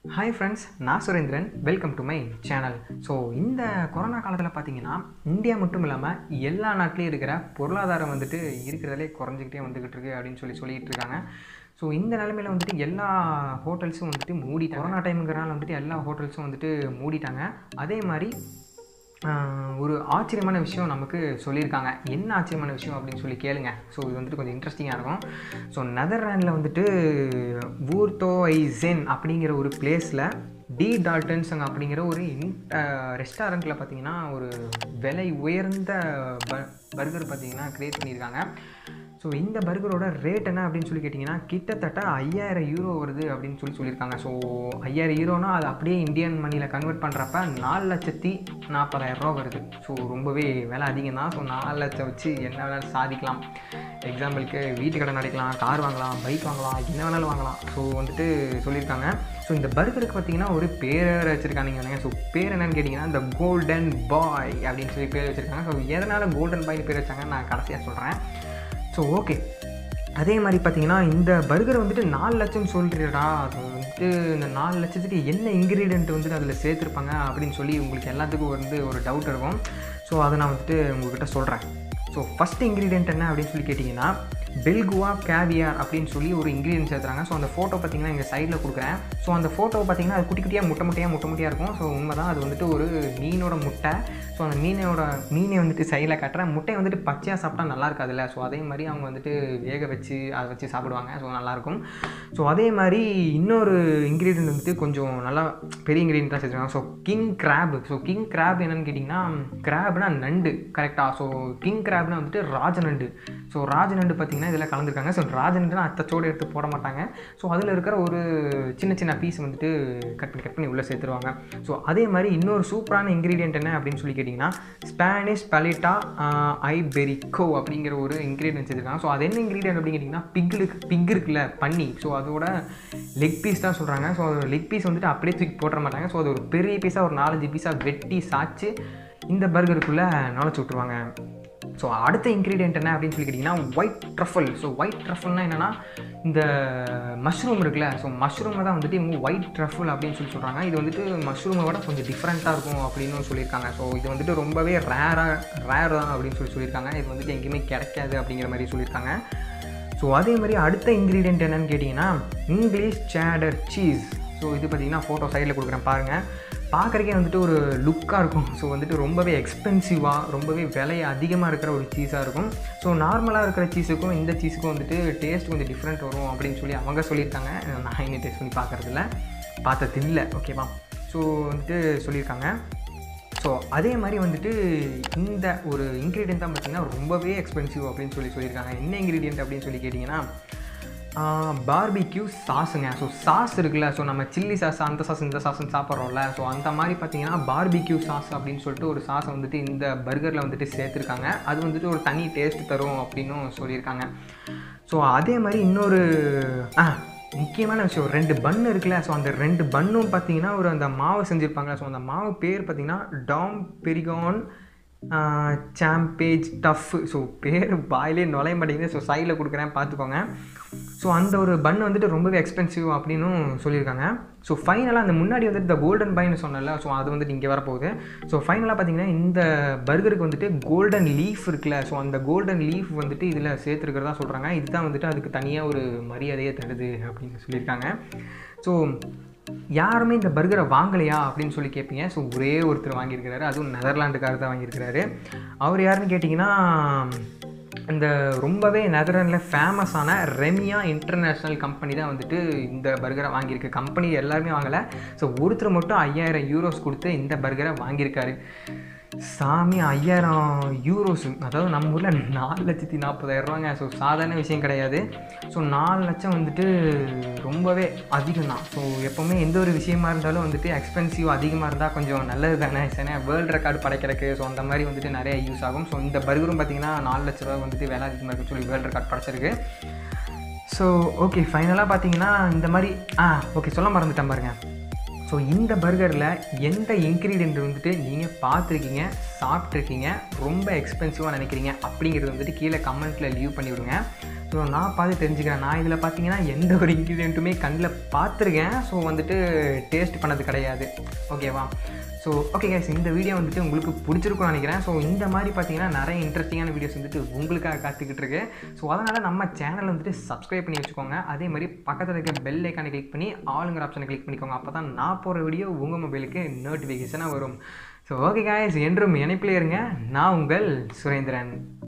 hi friends நான் Surendran welcome to my channel so இந்த corona காலத்தில் பார்த்தீங்கன்னா இந்தியா மட்டும் இல்லாமல் எல்லா நாட்டிலையும் இருக்கிற பொருளாதாரம் வந்துட்டு இருக்கிறதுலே குறைஞ்சிக்கிட்டே வந்துக்கிட்டு இருக்கு அப்படின்னு சொல்லி சொல்லிட்டு இருக்காங்க ஸோ இந்த நிலமையில வந்துட்டு எல்லா ஹோட்டல்ஸும் வந்துட்டு மூடிட்டாங்க கொரோனா டைமுங்கிறனால வந்துட்டு எல்லா ஹோட்டல்ஸும் வந்துட்டு மூடிட்டாங்க அதே மாதிரி ஆஹ், ஒரு ஆச்சரியமான விஷயம் நமக்கு சொல்லியிருக்காங்க என்ன ஆச்சரியமான விஷயம் அப்படின்னு சொல்லி கேளுங்க ஸோ இது வந்துட்டு கொஞ்சம் இன்ட்ரெஸ்டிங்காக இருக்கும் ஸோ நெதர்லாண்டில் வந்துட்டு வூர்தோ ஐசென் அப்படிங்கிற ஒரு பிளேஸில் டி டால்டன்ஸங் அப்படிங்கிற ஒரு இன் ரெஸ்டாரண்ட்டில் பார்த்தீங்கன்னா ஒரு விலை உயர்ந்த ப பர்கர் பார்த்தீங்கன்னா க்ரியேட் பண்ணியிருக்காங்க ஸோ இந்த பர்கரோட ரேட் என்ன அப்படின்னு சொல்லி கேட்டிங்கன்னா கிட்டத்தட்ட ஐயாயிரம் யூரோ வருது அப்படின்னு சொல்லி சொல்லியிருக்காங்க ஸோ ஐயாயிரம் யூரோனா அது அப்படியே இந்தியன் மணியில் கன்வெர்ட் பண்ணுறப்ப நாலு லட்சத்தி நாற்பதாயிரம் ரூபா வருது ஸோ ரொம்பவே விலை அதிகம் தான் ஸோ நாலு லட்சம் வச்சு என்ன வேணாலும் சாதிக்கலாம் எக்ஸாம்பிளுக்கு வீட்டு கடன் அடைக்கலாம் கார் வாங்கலாம் பைக் வாங்கலாம் என்ன வேணாலும் வாங்கலாம் ஸோ வந்துட்டு சொல்லியிருக்காங்க ஸோ இந்த பர்கருக்கு பார்த்தீங்கன்னா ஒரு பேர் வச்சுருக்காங்க ஸோ பேர் என்னன்னு கேட்டிங்கன்னா இந்த கோல்டன் பாய் அப்படின்னு சொல்லி பேர் வச்சுருக்காங்க ஸோ எதனால் கோல்டன் பாய்னு பேர் வச்சாங்கன்னு நான் கடைசியாக சொல்கிறேன் ஸோ ஓகே அதே மாதிரி பார்த்தீங்கன்னா இந்த பர்கர் வந்துட்டு நாலு லட்சம் சொல்கிறீடா அது வந்துட்டு இந்த நாலு லட்சத்துக்கு என்ன இன்க்ரீடியன்ட் வந்துட்டு அதில் சேர்த்துருப்பாங்க அப்படின்னு சொல்லி உங்களுக்கு எல்லாத்துக்கும் வந்து ஒரு டவுட் இருக்கும் ஸோ அதை நான் வந்துட்டு உங்கள்கிட்ட சொல்கிறேன் ஸோ ஃபஸ்ட் இன்க்ரீடியன்ட் என்ன அப்படின்னு சொல்லி கேட்டிங்கன்னா பெல்குவா கேவியார் அப்படின்னு சொல்லி ஒரு இன்க்ரீடியன்ட் சேர்த்துறாங்க ஸோ அந்த ஃபோட்டோ பார்த்தீங்கன்னா இங்கே சைடில் கொடுக்குறேன் ஸோ அந்த ஃபோட்டோ பார்த்தீங்கன்னா அது குட்டி குட்டியாக முட்டை முட்டையாக முட்டை முட்டையாக இருக்கும் ஸோ உண்மை தான் அது வந்துட்டு ஒரு மீனோட முட்டை ஸோ அந்த மீனோட மீனை வந்துட்டு சைடில் காட்டுறேன் முட்டையை வந்துட்டு பச்சையாக சாப்பிட்டா நல்லா இருக்காதுல்ல ஸோ அதே மாதிரி அவங்க வந்துட்டு வேக வச்சு அதை வச்சு சாப்பிடுவாங்க ஸோ நல்லாயிருக்கும் ஸோ அதே மாதிரி இன்னொரு இன்க்ரீடியன்ட் வந்துட்டு கொஞ்சம் நல்லா பெரிய இன்க்ரீடியன்ட் தான் சேர்த்துருக்காங்க so king crab so king crab என்னன்னு கேட்டிங்கன்னா கிராப்னா நண்டு கரெக்டாக ஸோ கிங் கிராப்னா வந்துட்டு ராஜநண்டு ஸோ ராஜநண்டு பார்த்தீங்கன்னா இதில் கலந்துருக்காங்க ஸோ ராஜநண்டுனா அத்தச்சோடு எடுத்து போட மாட்டாங்க ஸோ அதில் இருக்கிற ஒரு சின்ன சின்ன பீஸ் வந்துட்டு கட் பண்ணி கட் பண்ணி உள்ளே சேர்த்துருவாங்க ஸோ அதே மாதிரி இன்னொரு சூப்பரான இன்க்ரீடியன்ட் என்ன அப்படின்னு சொல்லி கேட்டிங்கன்னா ஸ்பானிஷ் பலிட்டா ஐபெரிக்கோ அப்படிங்கிற ஒரு இன்க்ரீடியன்ட் சேர்த்துருக்காங்க ஸோ அது என்ன இன்க்ரீடியன்ட் அப்படின்னு கேட்டிங்கன்னா பிக்கு பிக் இருக்குல்ல பன்னி ஸோ அதோட லெக் பீஸ் தான் சொல்கிறாங்க ஸோ அது லெக் பீஸ் வந்துட்டு அப்படியே தூக்கி போட்டுற மாட்டாங்க ஸோ அது ஒரு பெரிய பீஸாக ஒரு நாலஞ்சு பீஸாக வெட்டி சாய்ச்சி இந்த பர்கருக்குள்ளே நுழைச்சி விட்ருவாங்க ஸோ அடுத்த இன்க்ரீடியன்ட் என்ன அப்படின்னு சொல்லி கேட்டிங்கன்னா ஒயிட் ட்ரஃபல் ஸோ ஒயிட் ட்ரஃபல்னால் என்னென்னா இந்த மஷ்ரூம் இருக்குல்ல ஸோ மஷ்ரூமை தான் வந்துட்டு இவங்க ஒயிட் ட்ரஃபல் அப்படின்னு சொல்லி சொல்கிறாங்க இது வந்துட்டு மஷ்ரூமை விட கொஞ்சம் டிஃப்ரெண்ட்டாக இருக்கும் அப்படின்னு சொல்லியிருக்காங்க ஸோ இது வந்துட்டு ரொம்பவே ரேராக ரேர் தான் அப்படின்னு சொல்லி சொல்லியிருக்காங்க இது வந்துட்டு எங்கேயுமே கிடைக்காது அப்படிங்கிற மாதிரி சொல்லியிருக்காங்க ஸோ அதே மாதிரி அடுத்த இன்க்ரீடியன்ட் என்னன்னு கேட்டிங்கன்னா இங்கிலீஷ் சேடர் சீஸ் ஸோ இது பார்த்தீங்கன்னா ஃபோட்டோ சைடில் கொடுக்குறேன் பாருங்கள் பார்க்குறக்கே வந்துட்டு ஒரு லுக்காக இருக்கும் ஸோ வந்துட்டு ரொம்பவே எக்ஸ்பென்சிவாக ரொம்பவே விலை அதிகமாக இருக்கிற ஒரு சீஸாக இருக்கும் ஸோ நார்மலாக இருக்கிற சீஸுக்கும் இந்த சீஸுக்கும் வந்துட்டு டேஸ்ட் கொஞ்சம் டிஃப்ரெண்ட் வரும் அப்படின்னு சொல்லி அவங்க சொல்லியிருக்காங்க நான் இன்னும் டேஸ்ட் பண்ணி பார்க்குறதில்ல பார்த்தது இல்லை ஓகேவா ஸோ வந்துட்டு சொல்லியிருக்காங்க ஸோ அதே மாதிரி வந்துட்டு இந்த ஒரு இன்க்ரீடியன்ட் தான் பார்த்திங்கன்னா ரொம்பவே எக்ஸ்பென்சிவ் அப்படின்னு சொல்லி சொல்லியிருக்காங்க என்ன இன்க்ரீடியன்ட் அப்படின்னு சொல்லி கேட்டிங்கன்னா பார்பிக்யூ சாஸுங்க ஸோ சாஸ் இருக்குல்ல ஸோ நம்ம சில்லி சாஸ் அந்த சாஸ் இந்த சாஸ்ன்னு சாப்பிட்றோம்ல ஸோ அந்த மாதிரி பார்த்தீங்கன்னா பார்பிக்யூ சாஸ் அப்படின்னு சொல்லிட்டு ஒரு சாஸை வந்துட்டு இந்த பர்கரில் வந்துட்டு சேர்த்துருக்காங்க அது வந்துட்டு ஒரு தனி டேஸ்ட் தரும் அப்படின்னும் சொல்லியிருக்காங்க ஸோ அதே மாதிரி இன்னொரு ஆ முக்கியமான விஷயம் ரெண்டு பன் இருக்குல்ல ஸோ அந்த ரெண்டு பன்னும் பார்த்தீங்கன்னா ஒரு அந்த மாவு செஞ்சுருப்பாங்க ஸோ அந்த மாவு பேர் பார்த்தீங்கன்னா டாம் பெரிகான் சாம்பேஜ் டஃப் ஸோ பேர் பாயிலே நுழைய மாட்டேங்குது ஸோ சைடில் கொடுக்குறேன் பார்த்துக்கோங்க ஸோ அந்த ஒரு பன் வந்துட்டு ரொம்பவே எக்ஸ்பென்சிவ் அப்படின்னும் சொல்லியிருக்காங்க ஸோ ஃபைனலாக அந்த முன்னாடி வந்துட்டு இந்த கோல்டன் பைன்னு சொன்னல ஸோ அது வந்துட்டு இங்கே வரப்போகுது ஸோ ஃபைனலாக பார்த்தீங்கன்னா இந்த பர்கருக்கு வந்துட்டு கோல்டன் லீஃப் இருக்குல்ல ஸோ அந்த கோல்டன் லீஃப் வந்துட்டு இதில் சேர்த்துருக்கிறதா சொல்கிறாங்க இதுதான் வந்துட்டு அதுக்கு தனியாக ஒரு மரியாதையை தருது அப்படின்னு சொல்லியிருக்காங்க ஸோ யாருமே இந்த பர்கரை வாங்கலையா அப்படின்னு சொல்லி கேட்பீங்க ஸோ ஒரே ஒருத்தர் வாங்கியிருக்கிறாரு அதுவும் நெதர்லாண்டுக்காரர் தான் வாங்கியிருக்கிறாரு அவர் யாருன்னு கேட்டிங்கன்னா இந்த ரொம்பவே நெதர்லாண்டில் ஃபேமஸான ரெமியா இன்டர்நேஷ்னல் கம்பெனி தான் வந்துட்டு இந்த பர்கரை வாங்கியிருக்கு கம்பெனி எல்லாருமே வாங்கலை ஸோ ஒருத்தர் மட்டும் ஐயாயிரம் யூரோஸ் கொடுத்து இந்த பர்கரை வாங்கியிருக்காரு சாமி ஐயாயிரம் யூரோஸ் அதாவது நம்ம ஊரில் நாலு லட்சத்தி நாற்பதாயிரம் ரூபாங்க ஸோ சாதாரண விஷயம் கிடையாது ஸோ நாலு லட்சம் வந்துட்டு ரொம்பவே அதிகம் தான் ஸோ எப்போவுமே எந்த ஒரு விஷயமா இருந்தாலும் வந்துட்டு எக்ஸ்பென்சிவ் அதிகமாக இருந்தால் கொஞ்சம் நல்லது தானே ஏன்னா வேர்ல்டு ரெக்கார்டு படைக்கிறதுக்கு ஸோ அந்த மாதிரி வந்துட்டு நிறைய யூஸ் ஆகும் ஸோ இந்த பர்கரும் பார்த்தீங்கன்னா நாலு லட்ச ரூபா வந்துட்டு விலை அதிகமாக இருக்குன்னு சொல்லி வேர்ல்டு ரெக்கார்ட் படைச்சிருக்கு ஸோ ஓகே ஃபைனலாக பார்த்தீங்கன்னா இந்த மாதிரி ஆ ஓகே சொல்ல மறந்துட்டேன் பாருங்கள் ஸோ இந்த பர்கரில் எந்த இன்க்ரீடியன்ட் வந்துட்டு நீங்கள் பார்த்துருக்கீங்க சாப்பிட்ருக்கீங்க ரொம்ப எக்ஸ்பென்சிவாக நினைக்கிறீங்க அப்படிங்கிறது வந்துட்டு கீழே கமெண்ட்டில் லீவ் பண்ணி விடுங்க ஸோ நான் பார்த்து தெரிஞ்சுக்கிறேன் நான் இதில் பார்த்தீங்கன்னா எந்த ஒரு இன்க்ரீடியண்ட்டுமே கண்ணில் பார்த்துருக்கேன் ஸோ வந்துட்டு டேஸ்ட் பண்ணது கிடையாது ஓகேவா ஸோ ஓகே கேஸ் இந்த வீடியோ வந்துட்டு உங்களுக்கு பிடிச்சிருக்கும்னு நினைக்கிறேன் ஸோ இந்த மாதிரி பார்த்தீங்கன்னா நிறைய இன்ட்ரெஸ்டிங்கான வீடியோஸ் வந்துட்டு உங்களுக்காக காத்துக்கிட்டு இருக்கு ஸோ அதனால் நம்ம சேனல் வந்துட்டு சப்ஸ்கிரைப் பண்ணி வச்சுக்கோங்க அதே மாதிரி பக்கத்தில் இருக்க பெல் ஐக்கானை கிளிக் பண்ணி ஆளுங்கிற ஆப்ஷனை கிளிக் பண்ணிக்கோங்க அப்போ தான் நான் போகிற வீடியோ உங்கள் மொபைலுக்கு நோட்டிஃபிகேஷனாக வரும் ஸோ ஓகே காய்ஸ் என்றும் இணைப்பில் இருங்க நான் உங்கள் சுரேந்திரன்